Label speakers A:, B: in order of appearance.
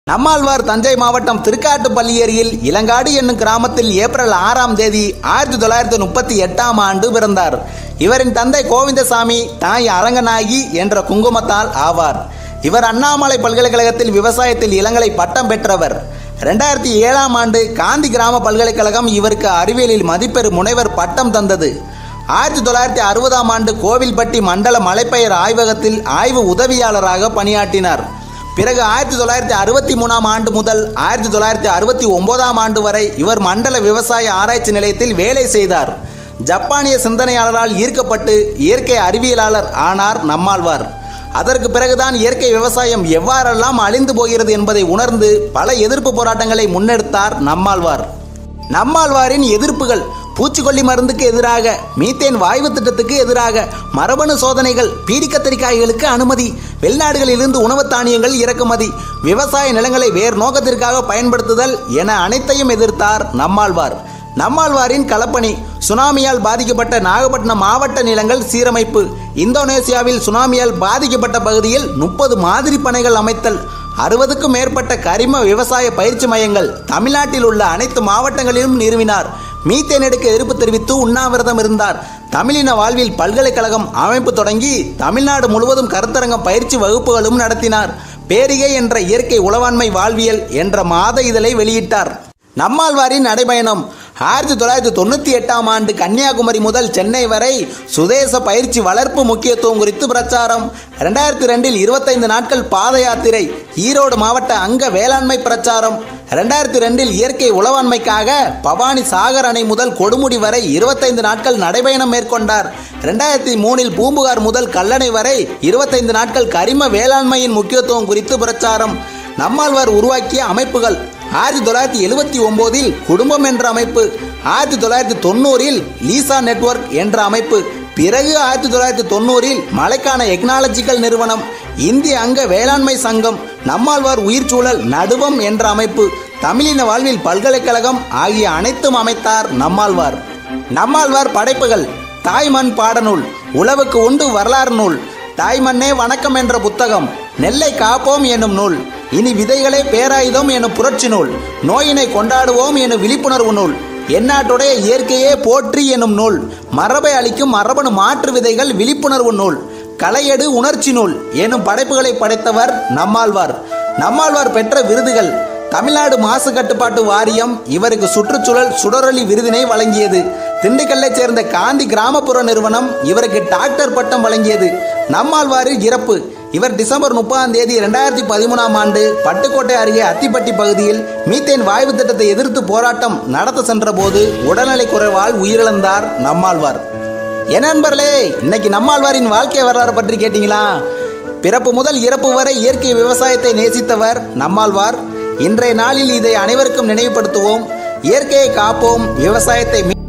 A: நம்மாழ்வார் தஞ்சை மாவட்டம் திருக்காட்டுப்பள்ளியரியில் இளங்காடு என்னும் கிராமத்தில் ஏப்ரல் ஆறாம் தேதி ஆயிரத்தி தொள்ளாயிரத்தி முப்பத்தி எட்டாம் ஆண்டு பிறந்தார் இவரின் தந்தை கோவிந்தசாமி தாய் அரங்கநாயகி என்ற குங்குமத்தால் ஆவார் இவர் அண்ணாமலை பல்கலைக்கழகத்தில் விவசாயத்தில் இளங்கலை பட்டம் பெற்றவர் ரெண்டாயிரத்தி ஏழாம் ஆண்டு காந்தி கிராம பல்கலைக்கழகம் இவருக்கு அறிவியலில் மதிப்பெறு முனைவர் பட்டம் தந்தது ஆயிரத்தி தொள்ளாயிரத்தி அறுபதாம் ஆண்டு கோவில்பட்டி மண்டல மலைப்பெயர் ஆய்வகத்தில் ஆய்வு உதவியாளராக பணியாற்றினார் பிறகு ஆயிரத்தி தொள்ளாயிரத்தி அறுபத்தி மூணாம் ஆண்டு முதல் ஆயிரத்தி தொள்ளாயிரத்தி அறுபத்தி ஒன்பதாம் ஆண்டு வரை இவர் மண்டல விவசாய ஆராய்ச்சி நிலையத்தில் வேலை செய்தார் ஜப்பானிய சிந்தனையாளரால் ஈர்க்கப்பட்டு இயற்கை அறிவியலாளர் ஆனார் நம்மாழ்வார் அதற்கு பிறகுதான் இயற்கை விவசாயம் எவ்வாறெல்லாம் அழிந்து போகிறது என்பதை உணர்ந்து பல எதிர்ப்பு போராட்டங்களை முன்னெடுத்தார் நம்மாழ்வார் நம்மாழ்வாரின் எதிர்ப்புகள் பூச்சிக்கொல்லி மருந்துக்கு எதிராக மீத்தேன் வாயு திட்டத்துக்கு எதிராக மரபணு சோதனைகள் பீடி கத்திரிக்காய்களுக்கு அனுமதி வெளிநாடுகளிலிருந்து உணவு தானியங்கள் இறக்குமதி விவசாய நிலங்களை வேறு நோக்கத்திற்காக பயன்படுத்துதல் என அனைத்தையும் எதிர்த்தார் நம்மாழ்வார் நம்மாழ்வாரின் களப்பணி சுனாமியால் பாதிக்கப்பட்ட நாகப்பட்டினம் மாவட்ட நிலங்கள் சீரமைப்பு இந்தோனேசியாவில் சுனாமியால் பாதிக்கப்பட்ட பகுதியில் முப்பது மாதிரி பனைகள் அமைத்தல் அறுபதுக்கும் மேற்பட்ட கரிம விவசாய பயிற்சி மையங்கள் தமிழ்நாட்டில் உள்ள அனைத்து மாவட்டங்களிலும் நிறுவினார் மீத்தேன் எடுக்க எதிர்ப்பு தெரிவித்து உண்ணாவிரதம் இருந்தார் தமிழின வாழ்வில் பல்கலைக்கழகம் அமைப்பு தொடங்கி தமிழ்நாடு முழுவதும் கருத்தரங்கம் பயிற்சி வகுப்புகளும் நடத்தினார் பேரிகை என்ற இயற்கை உளவாண்மை வாழ்வியல் என்ற மாத இதழை வெளியிட்டார் நம்மாழ்வாரின் நடைபயணம் ஆயிரத்தி தொள்ளாயிரத்தி தொண்ணூற்றி எட்டாம் ஆண்டு கன்னியாகுமரி முதல் சென்னை வரை சுதேச பயிற்சி வளர்ப்பு முக்கியத்துவம் குறித்து பிரச்சாரம் ரெண்டாயிரத்தி ரெண்டில் இருபத்தைந்து நாட்கள் பாத யாத்திரை ஈரோடு மாவட்ட அங்க வேளாண்மை பிரச்சாரம் ரெண்டாயிரத்தி ரெண்டில் இயற்கை உளவாண்மைக்காக பவானி சாகர் அணை முதல் கொடுமுடி வரை இருபத்தைந்து நாட்கள் நடைபயணம் மேற்கொண்டார் ரெண்டாயிரத்தி மூணில் பூம்புகார் முதல் கல்லணை வரை இருபத்தைந்து நாட்கள் கரிம வேளாண்மையின் முக்கியத்துவம் குறித்து பிரச்சாரம் நம்மாழ்வார் உருவாக்கிய அமைப்புகள் ஆயிரத்தி தொள்ளாயிரத்தி எழுபத்தி ஒம்போதில் குடும்பம் என்ற அமைப்பு ஆயிரத்தி தொள்ளாயிரத்தி தொண்ணூறில் லீசா நெட்வொர்க் என்ற அமைப்பு பிறகு ஆயிரத்தி தொள்ளாயிரத்தி தொண்ணூறில் மலைக்கான எக்னாலஜிக்கல் நிறுவனம் இந்திய அங்க வேளாண்மை சங்கம் நம்மாழ்வார் உயிர்ச்சூழல் நடுவம் என்ற அமைப்பு தமிழின வாழ்வில் பல்கலைக்கழகம் ஆகிய அனைத்தும் அமைத்தார் நம்மாழ்வார் நம்மாழ்வார் படைப்புகள் தாய்மண் பாடநூல் உழவுக்கு உண்டு வரலாறு நூல் தாய்மண்ணே வணக்கம் என்ற புத்தகம் நெல்லை காப்போம் என்னும் நூல் இனி விதைகளே பேராயுதம் எனும் புரட்சி நூல் நோயினை கொண்டாடுவோம் எனும் விழிப்புணர்வு நூல் எந்நாட்டுடைய இயற்கையே போற்றி எனும் நூல் மரபை அளிக்கும் மரபணு மாற்று விதைகள் விழிப்புணர்வு நூல் கலையெடு உணர்ச்சி நூல் எனும் படைப்புகளை படைத்தவர் நம்மாழ்வார் நம்மாழ்வார் பெற்ற விருதுகள் தமிழ்நாடு மாசு கட்டுப்பாட்டு வாரியம் இவருக்கு சுற்றுச்சூழல் சுடரொளி விருதினை வழங்கியது திண்டுக்கல்லைச் சேர்ந்த காந்தி கிராமப்புற நிறுவனம் இவருக்கு டாக்டர் பட்டம் வழங்கியது நம்மாழ்வாரில் இறப்பு இவர் டிசம்பர் முப்பதாம் தேதி ரெண்டாயிரத்தி பதிமூணாம் ஆண்டு பட்டுக்கோட்டை அருகே அத்திப்பட்டி பகுதியில் மீத்தேன் வாயு திட்டத்தை எதிர்த்து போராட்டம் நடத்த சென்றபோது உடல்நலை குறைவால் உயிரிழந்தார் நம்மாழ்வார் என் நண்பர்களே இன்னைக்கு நம்மாழ்வாரின் வாழ்க்கை வரலாறு பற்றி கேட்டீங்களா பிறப்பு முதல் இறப்பு வரை இயற்கை விவசாயத்தை நேசித்தவர் நம்மாழ்வார் இன்றைய நாளில் இதை அனைவருக்கும் நினைவுபடுத்துவோம் இயற்கையை காப்போம் விவசாயத்தை மீ-